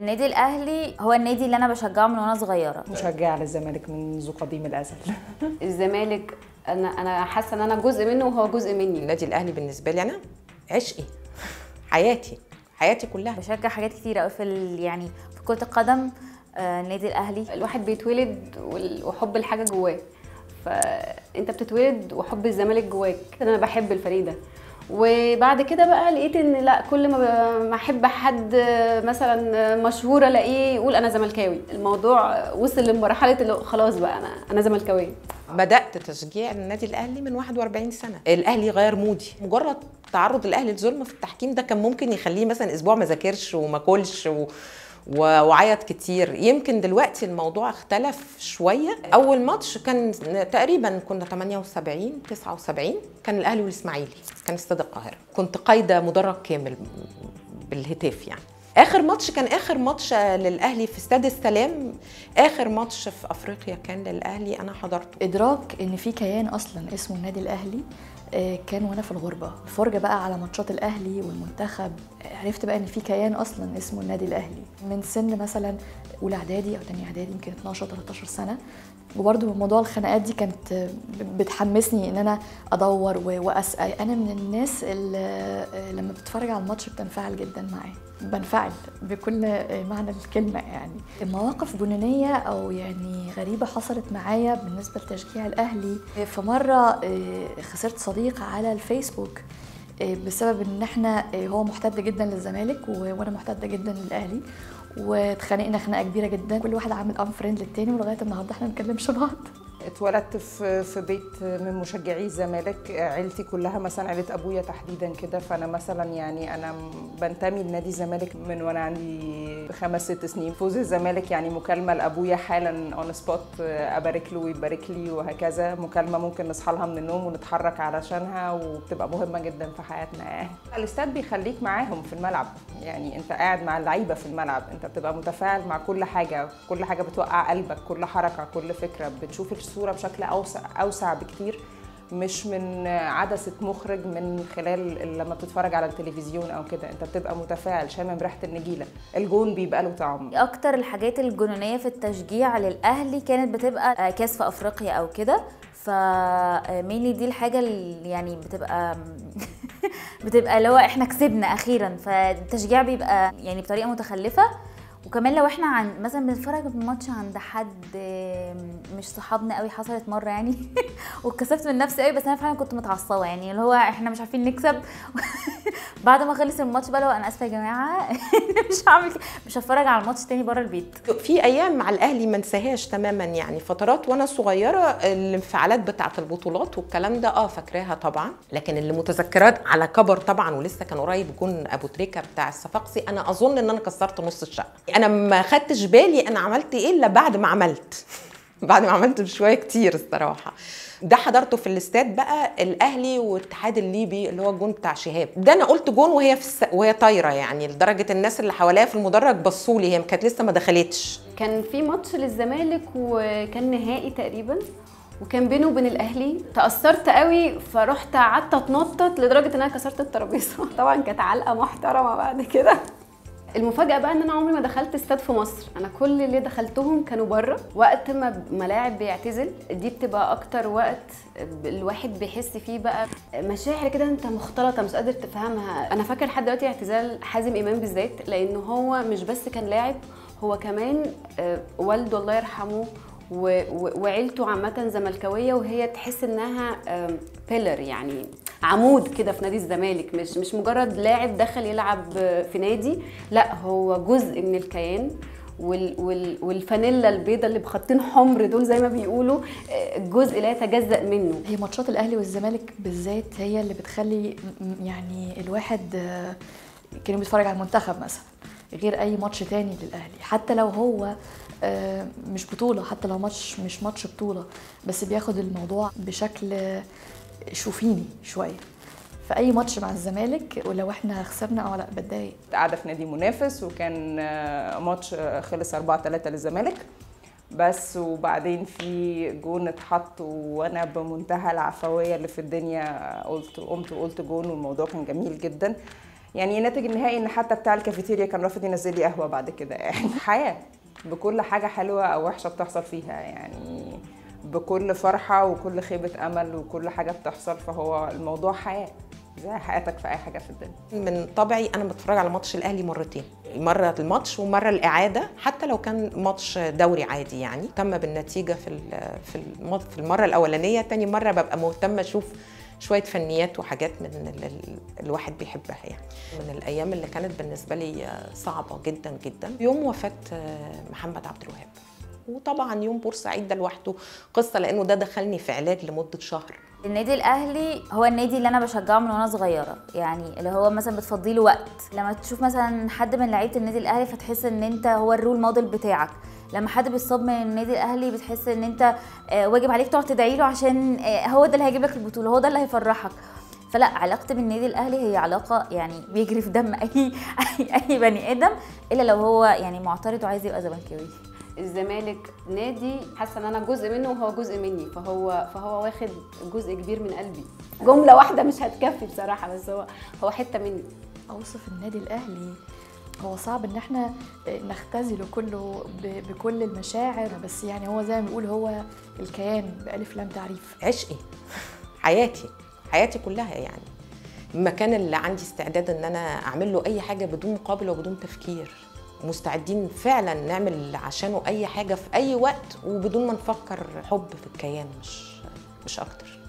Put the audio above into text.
النادي الاهلي هو النادي اللي انا بشجعه من وانا صغيره مشجعة للزمالك منذ قديم الأزل الزمالك انا انا حاسه ان انا جزء منه وهو جزء مني النادي الاهلي بالنسبه لي انا عشقي حياتي حياتي كلها بشجع حاجات كتير قوي في ال... يعني في كره القدم آه، النادي الاهلي الواحد بيتولد وال- وحب الحاجه جواه فانت بتتولد وحب الزمالك جواك انا بحب الفريق ده وبعد كده بقى لقيت ان لا كل ما ب- ما احب حد مثلا مشهور الاقيه يقول انا زملكاوي الموضوع وصل لمرحله اللي هو خلاص بقى انا انا زملكاويه بدات تشجيع النادي الاهلي من 41 سنه الاهلي غير مودي مجرد تعرض الاهلي للظلم في التحكيم ده كان ممكن يخليه مثلا اسبوع ما ذاكرش وما كلش و... و- وعيط كتير يمكن دلوقتي الموضوع اختلف شويه اول ماتش كان تقريبا كنا 78 79 كان الاهلي والاسماعيلي كان استاد القاهره كنت قايده مدرج كامل بالهتاف يعني اخر ماتش كان اخر ماتش للاهلي في استاد السلام اخر ماتش في افريقيا كان للاهلي انا حضرته ادراك ان في كيان اصلا اسمه النادي الاهلي آه، كان وانا في الغربه الفرجه بقى على ماتشات الاهلي والمنتخب آه، عرفت بقى ان في كيان اصلا اسمه النادي الاهلي من سن مثلا اولى اعدادي او تانية اعدادي يمكن 12 13 سنه وبرضه موضوع الخناقات دي كانت آه، بتحمسني ان انا ادور و- واسال انا من الناس اللي آه، لما بتتفرج على الماتش بتنفعل جدا معاه بنفعل بكل آه، معنى الكلمه يعني مواقف جنونيه او يعني غريبه حصلت معايا بالنسبه لتشجيع الاهلي في مره آه، خسرت صديق على الفيسبوك آه، بسبب ان احنا آه، هو محتد جدا للزمالك و- وانا محتده جدا للاهلي واتخانقنا خناقه كبيره جدا كل واحد عامل ام فريند للتاني ولغايه النهارده احنا ما بنتكلمش بعض اتولدت في في بيت من مشجعي الزمالك عيلتي كلها مثلا عيله ابويا تحديدا كده فانا مثلا يعني انا بنتمي لنادي الزمالك من وانا عندي خمس ست سنين فوز الزمالك يعني مكالمه لابويا حالا اون سبوت ابارك له ويبارك لي وهكذا مكالمه ممكن نصحى لها من النوم ونتحرك علشانها وبتبقى مهمه جدا في حياتنا يعني الاستاد بيخليك معاهم في الملعب يعني انت قاعد مع اللعيبه في الملعب انت بتبقى متفاعل مع كل حاجه كل حاجه بتوقع قلبك كل حركه كل فكره بتشوف الصوره بشكل اوسع اوسع بكتير مش من عدسة مخرج من خلال لما بتتفرج على التلفزيون او كده انت بتبقى متفاعل شامم ريحة النجيلة الجون بيبقى له طعم اكتر الحاجات الجنونيه في التشجيع للاهلي كانت بتبقى آه، كاس في افريقيا او كده فمينلي دي الحاجه اللي يعني بتبقى بتبقى اللي هو احنا كسبنا اخيرا فالتشجيع بيبقى يعني بطريقه متخلفه وكمان لو احنا عن مثلا بنتفرج الماتش عند حد مش صحابنا قوي حصلت مره يعني واتكسفت من نفسي قوي بس انا فعلا كنت متعصبه يعني اللي هو احنا مش عارفين نكسب بعد ما خلص الماتش بقى لو انا اسفه يا جماعه مش هعمل كده. مش هتفرج على الماتش تاني بره البيت في ايام مع الاهلي ما انساهاش تماما يعني فترات وانا صغيره الانفعالات بتاعه البطولات والكلام ده اه فاكراها طبعا لكن اللي متذكرات على كبر طبعا ولسه كان قريب جون ابو تريكه بتاع الصفاقسي انا اظن ان انا كسرت نص الشقه انا ما خدتش بالي انا عملت ايه الا بعد ما عملت بعد ما عملت بشويه كتير الصراحه ده حضرته في الاستاد بقى الاهلي والاتحاد الليبي اللي هو الجون بتاع شهاب ده انا قلت جون وهي في الس... وهي طايره يعني لدرجه الناس اللي حواليا في المدرج بصوا لي هي كانت لسه ما دخلتش كان في ماتش للزمالك وكان نهائي تقريبا وكان بينه وبين الاهلي تاثرت قوي فرحت قعدت اتنطط لدرجه ان انا كسرت الترابيزه طبعا كانت علقه محترمه بعد كده المفاجاه بقى ان انا عمري ما دخلت استاد في مصر انا كل اللي دخلتهم كانوا بره وقت ما ملاعب بيعتزل دي بتبقى اكتر وقت الواحد بيحس فيه بقى مشاعر كده انت مختلطه مش قادر تفهمها انا فاكر لحد دلوقتي اعتزال حازم امام بالذات لانه هو مش بس كان لاعب هو كمان آه، والده الله يرحمه و- و- وعيلته عامة زملكاوية وهي تحس انها بيلر يعني عمود كده في نادي الزمالك مش مش مجرد لاعب دخل يلعب آه، في نادي لا هو جزء من الكيان وال وال والفانيلا البيضة اللي بخطين حمر دول زي ما بيقولوا آه، جزء لا يتجزأ منه هي ماتشات الاهلي والزمالك بالذات هي اللي بتخلي م- م- يعني الواحد آه، كان بيتفرج على المنتخب مثلا غير اي ماتش تاني للاهلي حتى لو هو آه، مش بطوله حتى لو ماتش مش ماتش بطوله بس بياخد الموضوع بشكل آه، شوفيني شويه في اي ماتش مع الزمالك ولو احنا خسرنا او لا بتضايق قاعدة في نادي منافس وكان آه، ماتش آه، خلص 4 3 للزمالك بس وبعدين في جون اتحط وانا بمنتهى العفويه اللي في الدنيا قلت قمت وقلت جون والموضوع كان جميل جدا يعني الناتج النهائي ان حتى بتاع الكافيتيريا كان رافض ينزل لي قهوه بعد كده يعني حياه بكل حاجه حلوه او وحشه بتحصل فيها يعني بكل فرحه وكل خيبه امل وكل حاجه بتحصل فهو الموضوع حياه زي حياتك في اي حاجه في الدنيا من طبعي انا بتفرج على ماتش الاهلي مرتين مره الماتش ومره الاعاده حتى لو كان ماتش دوري عادي يعني مهتمه بالنتيجه في ال- في الم- في المره الاولانيه تاني مره ببقى مهتمه اشوف شويه فنيات وحاجات من ال- ال- الواحد بيحبها يعني من الايام اللي كانت بالنسبه لي صعبه جدا جدا يوم وفاه محمد عبد الوهاب وطبعا يوم بورسعيد ده لوحده قصه لانه ده دخلني في علاج لمده شهر النادي الاهلي هو النادي اللي انا بشجعه من وانا صغيره يعني اللي هو مثلا بتفضي له وقت لما تشوف مثلا حد من لعيبه النادي الاهلي فتحس ان انت هو الرول موديل بتاعك لما حد بيصاب من النادي الاهلي بتحس ان انت آه، واجب عليك تقعد تدعي له عشان آه، هو ده اللي هيجيب لك البطوله هو ده اللي هيفرحك فلا علاقتي بالنادي الاهلي هي علاقه يعني بيجري في دم اي اي, أي بني ادم الا لو هو يعني معترض وعايز يبقى زملكاوي الزمالك نادي حاسه ان انا جزء منه وهو جزء مني فهو فهو واخد جزء كبير من قلبي جمله واحده مش هتكفي بصراحه بس هو هو حته مني اوصف النادي الاهلي هو صعب ان احنا نختزله كله ب- بكل المشاعر بس يعني هو زي ما بنقول هو الكيان بالف لام تعريف عشقي حياتي حياتي كلها يعني المكان اللي عندي استعداد ان انا اعمل له اي حاجه بدون مقابل وبدون تفكير مستعدين فعلا نعمل عشانه اي حاجه في اي وقت وبدون ما نفكر حب في الكيان مش مش اكتر